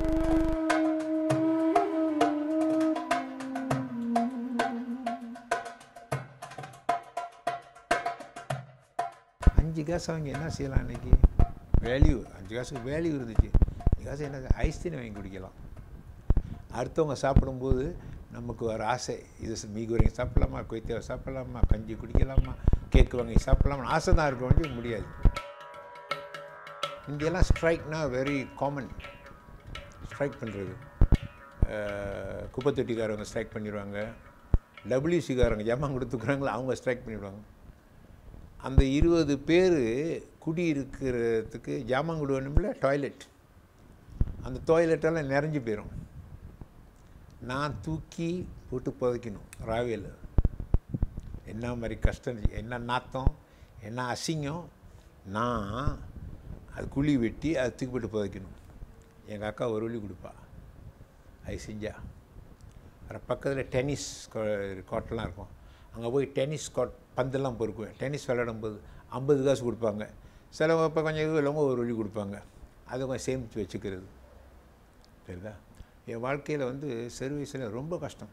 அஞ்சு காசு அவங்க என்ன செய்யலாம் அன்றைக்கி வேல்யூ அஞ்சு காசுக்கு வேல்யூ இருந்துச்சு அஞ்சு காசு என்ன ஐஸ் தண்ணி வாங்கி குடிக்கலாம் அடுத்தவங்க சாப்பிடும்போது நமக்கு ஒரு ஆசை இது மீ குறைங்க சாப்பிடலாமா கொய்த்தேவை சாப்பிடலாமா கஞ்சி குடிக்கலாமா கேக்கு வாங்கி சாப்பிடலாமா ஆசை தான் இருக்க வேண்டிய முடியாது இங்கெல்லாம் ஸ்ட்ரைக்னா வெரி காமன் ஸ்ட்ரைக் பண்ணுறது குப்பை தொட்டிக்காரவங்க ஸ்ட்ரைக் பண்ணிடுவாங்க டபிள்யூசிக்காரங்க ஜாமான் கொடுத்துக்குறாங்களோ அவங்க ஸ்ட்ரைக் பண்ணிடுவாங்க அந்த இருபது பேர் குடி இருக்கிறதுக்கு ஜாமான் கொடு வேணும்ல டாய்லெட் அந்த டாய்லெட்டெல்லாம் நிறைஞ்சு போயிடும் நான் தூக்கி போட்டு புதைக்கணும் ராவியில் என்ன மாதிரி கஷ்டம் இருந்துச்சு, என்ன நாத்தம் என்ன அசிங்கம் நான் அது குழி வெட்டி அதை தூக்கி போட்டு புதைக்கணும் எங்கள் அக்கா ஒரு வழி கொடுப்பா அது செஞ்சா அப்புறம் பக்கத்தில் டென்னிஸ் கோர்ட்லாம் இருக்கும் அங்கே போய் டென்னிஸ் கோர்ட் பந்தெல்லாம் பொறுக்குவேன் டென்னிஸ் விளையாடும்போது ஐம்பது காசு கொடுப்பாங்க சிலவங்க இப்போ கொஞ்சம் இது இல்லாமல் ஒரு வழி கொடுப்பாங்க அதை கொஞ்சம் சேமித்து வச்சுக்கிறது சரிதா என் வாழ்க்கையில் வந்து சர்வீஸில் ரொம்ப கஷ்டம்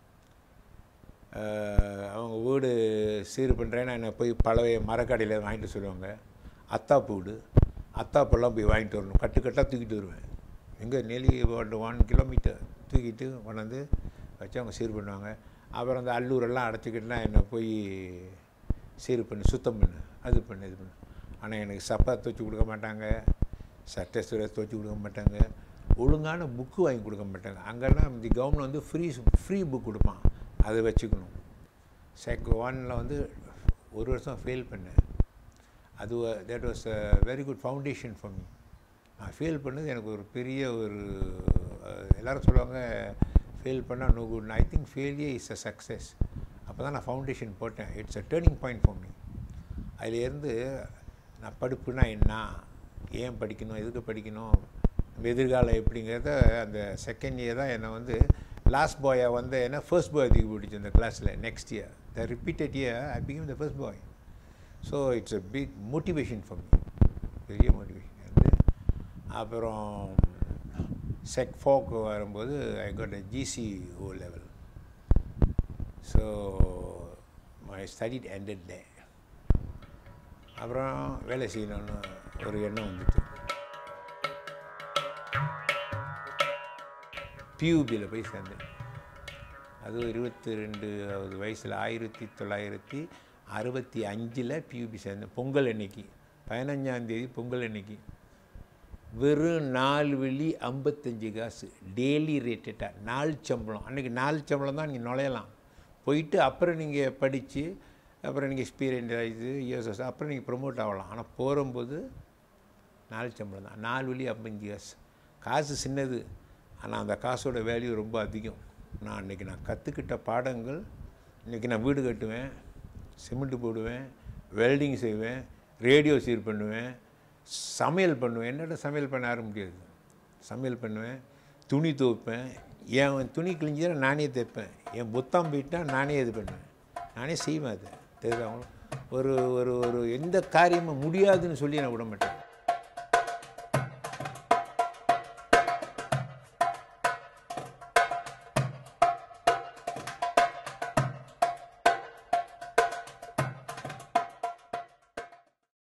அஹ் அவங்க வீடு சீர் பண்ணுறேன்னா என்னை போய் பழைய மரக்கடையில் வாங்கிட்டு சொல்லுவாங்க அத்தாப்பு வீடு அத்தாப்பெல்லாம் போய் வாங்கிட்டு வரணும் கட்டு கட்டாக தூக்கிட்டு வருவேன் எங்கே நெலி ஒரு ஒன் கிலோமீட்டர் தூக்கிட்டு கொண்டாந்து வச்சு அவங்க சீர் பண்ணுவாங்க அப்புறம் அந்த அல்லூரெல்லாம் அடைச்சிக்கிட்டுலாம் என்னை போய் சீர் பண்ணு சுத்தம் பண்ணு அது பண்ணு இது பண்ணு ஆனால் எனக்கு சப்பா துவச்சி கொடுக்க மாட்டாங்க சட்டை சுரை துவச்சி கொடுக்க மாட்டாங்க ஒழுங்கான புக்கு வாங்கி கொடுக்க மாட்டாங்க அங்கெல்லாம் தி கவர்மெண்ட் வந்து ஃப்ரீ ஃப்ரீ புக் கொடுப்பான் அதை வச்சுக்கணும் செக் ஒனில் வந்து ஒரு வருஷம் ஃபெயில் பண்ணேன் அது that was a very good foundation for me நான் ஃபெயில் பண்ணது எனக்கு ஒரு பெரிய ஒரு அஹ், எல்லாரும் சொல்லுவாங்க ஃபெயில் பண்ணால் no good I think failure is a success அப்போ தான் நான் ஃபவுண்டேஷன் போட்டேன் it's a turning point for me அதிலேருந்து நான் படிப்புனா என்ன ஏன் படிக்கணும் எதுக்கு படிக்கணும் நம்ம எதிர்காலம் எப்படிங்கிறத அந்த செகண்ட் இயர் தான் என்னை வந்து லாஸ்ட் பாயாக வந்து என்ன ஃபர்ஸ்ட் பாய் தூக்கி போட்டுச்சு அந்த கிளாஸில் next year the repeated year I become the first boy so it's a big motivation for me பெரிய மோட்டிவேஷன் வந்து அப்புறம் செக் ஃபோக்கு வரும்போது I got a GC O level so my studied ended there அப்புறம் வேலை செய்யணும்னு ஒரு எண்ணம் வந்துட்டு பியூபியில் போய் சேர்ந்தேன் அது இருபத்தி ரெண்டாவது வயசில் ஆயிரத்தி தொள்ளாயிரத்தி அறுபத்தி அஞ்சில் பியூபி சேர்ந்தேன் பொங்கல் அன்னைக்கு பதினஞ்சாந்தேதி பொங்கல் அன்னைக்கு வெறும் நாலு வெள்ளி ஐம்பத்தஞ்சு காசு டெய்லி ரேட்டடாக நாலு சம்பளம் அன்றைக்கி நாலு சம்பளம் தான் நீங்கள் நுழையலாம் போயிட்டு அப்புறம் நீங்கள் படித்து அப்புறம் நீங்கள் எக்ஸ்பீரியன்ஸ் ஆகிது இயர்ஸ் அப்புறம் நீங்கள் ப்ரொமோட் ஆகலாம் ஆனால் போகும்போது நாலு சம்பளம் தான் நாலு வெள்ளி ஐம்பஞ்சு காசு காசு சின்னது ஆனால் அந்த காசோட வேல்யூ ரொம்ப அதிகம் நான் அன்றைக்கி நான் கற்றுக்கிட்ட பாடங்கள் இன்றைக்கி நான் வீடு கட்டுவேன் சிமெண்ட்டு போடுவேன் வெல்டிங் செய்வேன் ரேடியோ சீர் பண்ணுவேன் சமையல் பண்ணுவேன் என்னோட சமையல் பண்ண ஆர முடியாது சமையல் பண்ணுவேன் துணி துவைப்பேன் என் துணி கிழிஞ்சா நானே தைப்பேன் என் புத்தம் போயிட்டா நானே இது பண்ணுவேன் நானே செய்வேன் அதை தெரியுதா உங்களுக்கு? ஒரு ஒரு ஒரு எந்த காரியமும் முடியாதுன்னு சொல்லி நான் விட மாட்டேன்